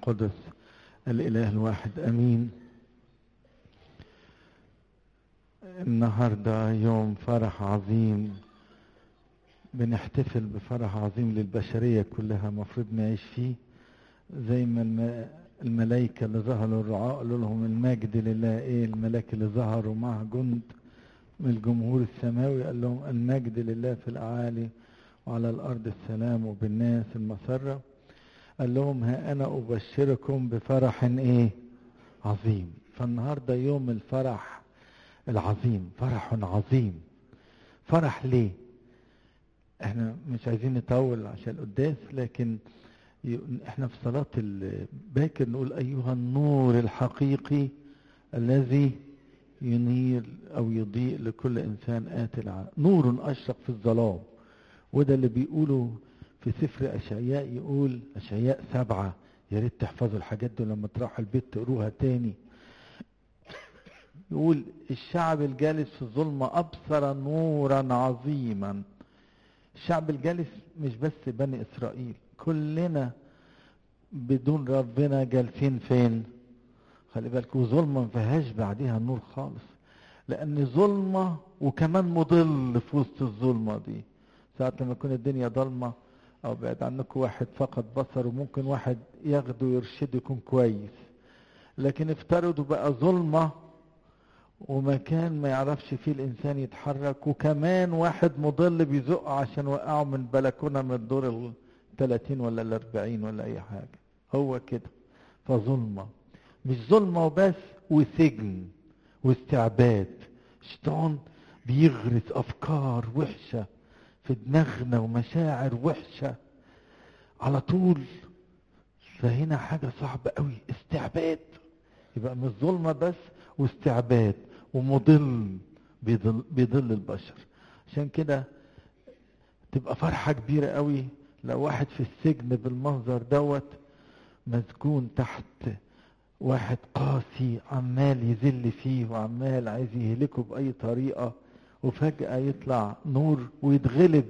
القدس الإله الواحد أمين النهاردة يوم فرح عظيم بنحتفل بفرح عظيم للبشرية كلها مفروض نعيش فيه زي ما الملائكة اللي ظهروا الرعاء قالوا لهم المجد لله ايه الملاك اللي ظهروا معه جند من الجمهور السماوي قال لهم المجد لله في الأعالي وعلى الأرض السلام وبالناس المسرة قال لهم ها أنا أبشركم بفرح إيه عظيم فالنهاردة يوم الفرح العظيم فرح عظيم فرح ليه احنا مش عايزين نطول عشان القداس لكن احنا في صلاة الباكر نقول أيها النور الحقيقي الذي ينير أو يضيء لكل إنسان آتي العالم نور أشرق في الظلام وده اللي بيقوله في سفر أشعياء يقول أشعياء سبعة يا ريت تحفظوا الحاجات دي لما تروحوا البيت تقروها تاني يقول الشعب الجالس في الظلمة أبصر نورا عظيما الشعب الجالس مش بس بني إسرائيل كلنا بدون ربنا جالسين فين خلي بالك وظلمة ما فيهاش بعديها نور خالص لأن ظلمة وكمان مضل في وسط الظلمة دي ساعة لما يكون الدنيا ضلمة أو بعد عنكم واحد فقد بصر وممكن واحد ياخده ويرشده يكون كويس لكن افترضوا بقى ظلمة ومكان ما يعرفش فيه الإنسان يتحرك وكمان واحد مضل بيزق عشان وقعه من بلكونة من الدور ال 30 ولا ال 40 ولا أي حاجة هو كده فظلمة مش ظلمة وبس وسجن واستعباد شيطان بيغرس أفكار وحشة في دماغنا ومشاعر وحشة على طول فهنا حاجة صعبة قوي استعباد يبقى مش ظلمة بس واستعباد ومضل بيضل, بيضل البشر عشان كده تبقى فرحة كبيرة قوي لو واحد في السجن بالمنظر دوت مسجون تحت واحد قاسي عمال يذل فيه وعمال عايز يهلكه بأي طريقة وفجأة يطلع نور ويتغلب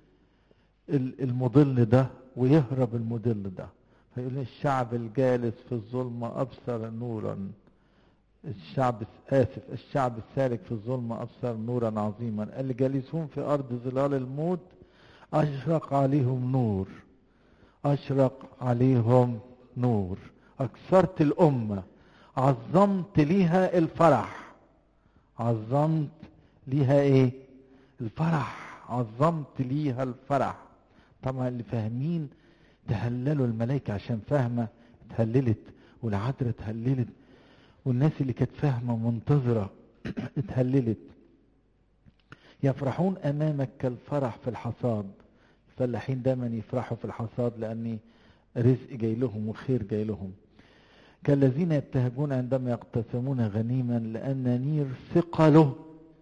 المضل ده ويهرب المضل ده فيقول الشعب الجالس في الظلمة أبصر نورا الشعب آسف الشعب السالك في الظلمة أبصر نورا عظيما اللي جالسون في أرض ظلال الموت أشرق عليهم نور أشرق عليهم نور أكثرت الأمة عظمت ليها الفرح عظمت ليها ايه الفرح عظمت ليها الفرح طبعا اللي فاهمين تهللوا الملائكة عشان فاهمة اتهللت والعذراء اتهللت والناس اللي كانت فاهمة منتظرة اتهللت يفرحون امامك كالفرح في الحصاد الفلاحين دايما يفرحوا في الحصاد لان رزق جاي لهم وخير جاي لهم كالذين يبتهجون عندما يقتسمون غنيما لان نير ثقله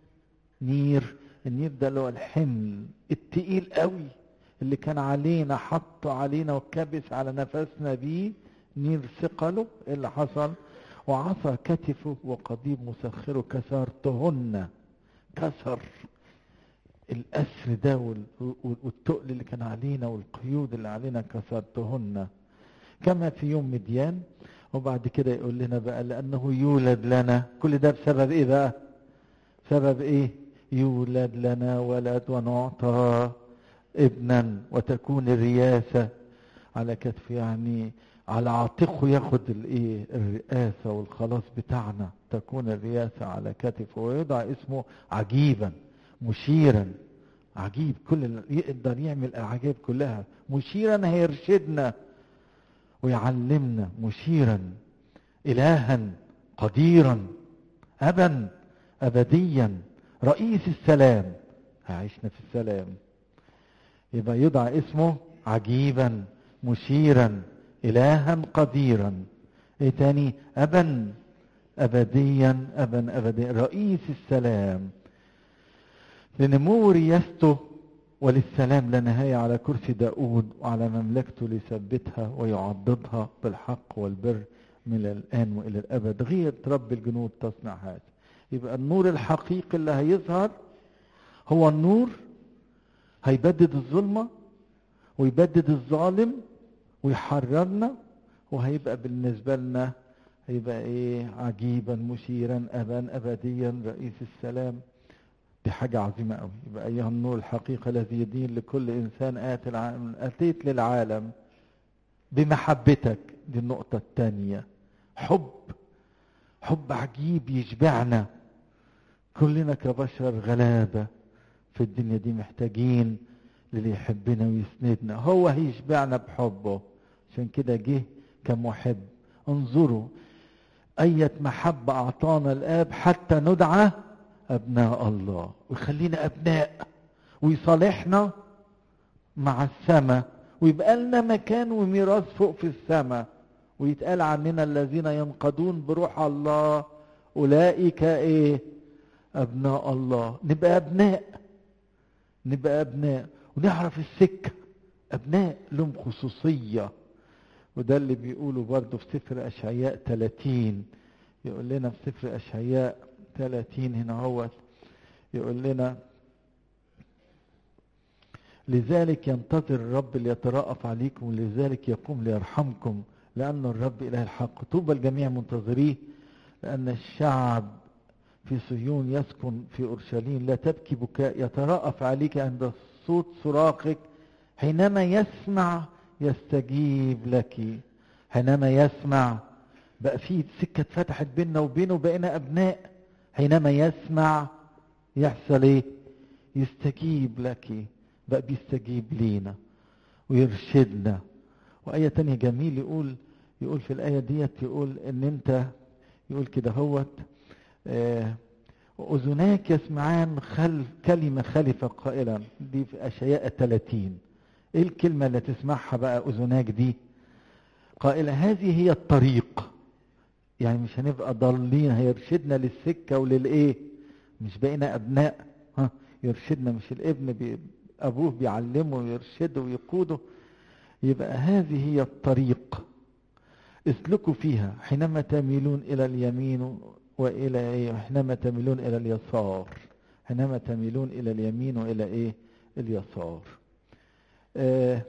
نير النير ده اللي هو الحمل التقيل قوي اللي كان علينا حطه علينا وكبس على نفسنا بيه نير ثقله اللي حصل وعصى كتفه وقضيب مسخره كسرتهن كسر الأسر ده والتقل اللي كان علينا والقيود اللي علينا كسرتهن كما في يوم مديان وبعد كده يقول لنا بقى لأنه يولد لنا كل ده بسبب إيه بقى سبب إيه يولد لنا ولد ونعطى ابنا وتكون الرياسة على كتف يعني على عاتقه ياخد الايه الرئاسة والخلاص بتاعنا تكون الرياسة على كتفه ويضع اسمه عجيبا مشيرا عجيب كل يقدر يعمل العجائب كلها مشيرا هيرشدنا ويعلمنا مشيرا إلها قديرا أبا أبديا رئيس السلام عشنا في السلام يبقى يضع اسمه عجيبا مشيرا إلها قديرا ايه تاني أبا أبديا أبا أبديا رئيس السلام لنمو رياسته وللسلام لا نهاية على كرسي داود وعلى مملكته ليثبتها ويعضدها بالحق والبر من الآن وإلى الأبد غير رب الجنود تصنع هذا يبقى النور الحقيقي اللي هيظهر هو النور هيبدد الظلمة ويبدد الظالم ويحررنا وهيبقى بالنسبة لنا هيبقى ايه عجيبا مثيرا ابا ابديا رئيس السلام دي حاجة عظيمة قوي يبقى ايها النور الحقيقة الذي يدين لكل انسان اتي العالم اتيت للعالم بمحبتك دي النقطة الثانية حب حب عجيب يشبعنا كلنا كبشر غلابة في الدنيا دي محتاجين للي يحبنا ويسندنا هو هيشبعنا بحبه عشان كده جه كمحب انظروا أية محبة أعطانا الآب حتى ندعى أبناء الله ويخلينا أبناء ويصالحنا مع السماء ويبقى لنا مكان وميراث فوق في السماء ويتقال عننا الذين ينقضون بروح الله أولئك إيه أبناء الله نبقى أبناء نبقى أبناء ونعرف السكة أبناء لهم خصوصية وده اللي بيقوله برضه في سفر أشعياء 30 يقول لنا في سفر أشعياء 30 هنا هو يقول لنا لذلك ينتظر الرب ليترأف عليكم ولذلك يقوم ليرحمكم لأن الرب إله الحق طوبى الجميع منتظريه لأن الشعب في صهيون يسكن في أورشليم لا تبكي بكاء يترأف عليك عند صوت صراخك حينما يسمع يستجيب لك حينما يسمع بقى في سكة اتفتحت بيننا وبينه بقينا أبناء حينما يسمع يحصل ايه يستجيب لك بقى بيستجيب لينا ويرشدنا وآية تانية جميل يقول يقول في الآية ديت يقول ان انت يقول كده هوت آه أذناك يسمعان خل كلمة خلفة قائلا دي في أشياء 30 ايه الكلمة اللي تسمعها بقى أذناك دي قائلة هذه هي الطريق يعني مش هنبقى ضالين هيرشدنا للسكة وللإيه مش بقينا أبناء ها يرشدنا مش الابن بي أبوه بيعلمه ويرشده ويقوده يبقى هذه هي الطريق اسلكوا فيها حينما تميلون إلى اليمين وإلى إيه حينما تميلون إلى اليسار حينما تميلون إلى اليمين وإلى إيه اليسار آه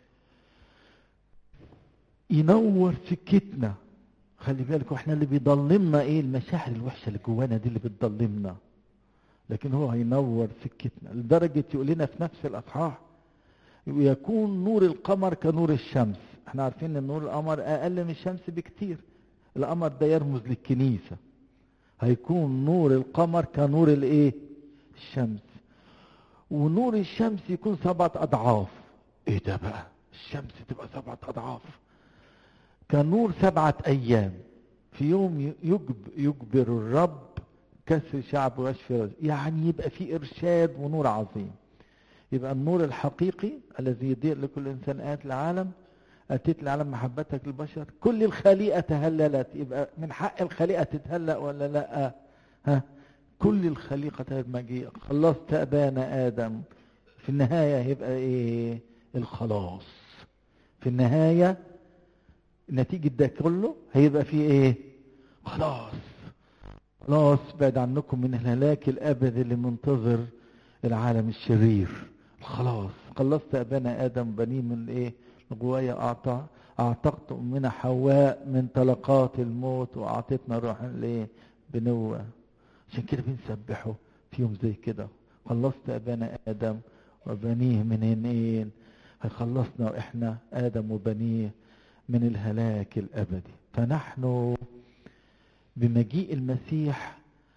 ينور سكتنا خلي بالكم احنا اللي بيضلمنا ايه المشاعر الوحشه اللي جوانا دي اللي بتضلمنا لكن هو هينور سكتنا لدرجه يقول لنا في نفس الاصحاح ويكون نور القمر كنور الشمس احنا عارفين ان نور القمر اقل من الشمس بكتير القمر ده يرمز للكنيسه هيكون نور القمر كنور الايه الشمس ونور الشمس يكون سبعة اضعاف ايه ده بقى الشمس تبقى سبعة اضعاف كنور سبعة أيام في يوم يجب يجبر الرب كسر شعب ويشفي يعني يبقى في إرشاد ونور عظيم يبقى النور الحقيقي الذي يضيء لكل إنسان آت العالم أتيت العالم محبتك للبشر كل الخليقة تهللت يبقى من حق الخليقة تتهلأ ولا لا ها كل الخليقة مجيء خلصت أبانا آدم في النهاية هيبقى إيه الخلاص في النهاية نتيجة ده كله هيبقى فيه ايه خلاص خلاص بعد عنكم من الهلاك الابدي اللي منتظر العالم الشرير خلاص خلصت ابانا ادم بنيه من ايه جوايا اعطى اعتقت امنا حواء من طلقات الموت واعطتنا روح الايه بنوة عشان كده بنسبحه في يوم زي كده خلصت ابانا ادم وبنيه من ايه هيخلصنا واحنا ادم وبنيه من الهلاك الابدي فنحن بمجيء المسيح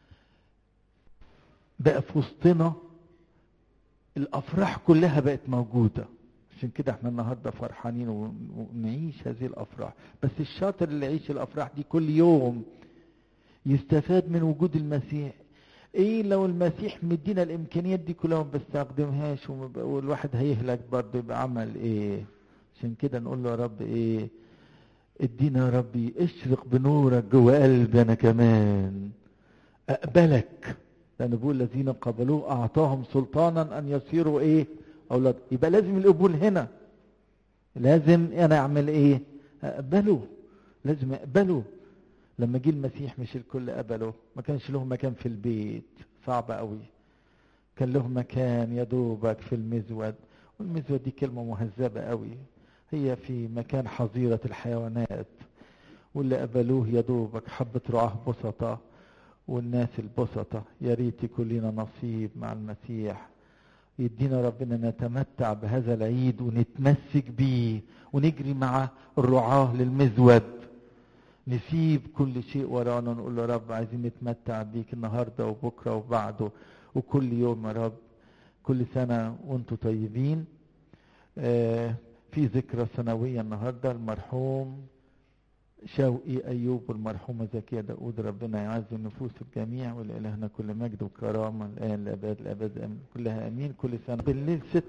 بقى في وسطنا الافراح كلها بقت موجوده عشان كده احنا النهارده فرحانين ونعيش هذه الافراح بس الشاطر اللي يعيش الافراح دي كل يوم يستفاد من وجود المسيح ايه لو المسيح مدينا الامكانيات دي كلها وما بستخدمهاش والواحد هيهلك برضه يبقى عمل ايه عشان كده نقول له يا رب ايه ادينا يا ربي اشرق بنورك جوه قلبي انا كمان اقبلك لان بيقول الذين قبلوه اعطاهم سلطانا ان يصيروا ايه اولاد يبقى لازم القبول هنا لازم انا اعمل ايه اقبله لازم اقبله لما جه المسيح مش الكل قبله ما كانش له مكان في البيت صعب قوي كان له مكان يا دوبك في المزود والمزود دي كلمه مهذبه قوي هي في مكان حظيرة الحيوانات واللي قبلوه يا دوبك حبة رعاه بسطة والناس البسطة يا ريت يكون لنا نصيب مع المسيح يدينا ربنا نتمتع بهذا العيد ونتمسك بيه ونجري مع الرعاة للمزود نسيب كل شيء ورانا ونقول له رب عايزين نتمتع بيك النهارده وبكره وبعده وكل يوم يا رب كل سنه وانتم طيبين آه في ذكرى سنويه النهارده المرحوم شوقي ايوب والمرحومه زكيه داود ربنا يعز نفوس الجميع ولالهنا كل مجد وكرامه الان لابد الابد امين كلها امين كل سنه بالليل ست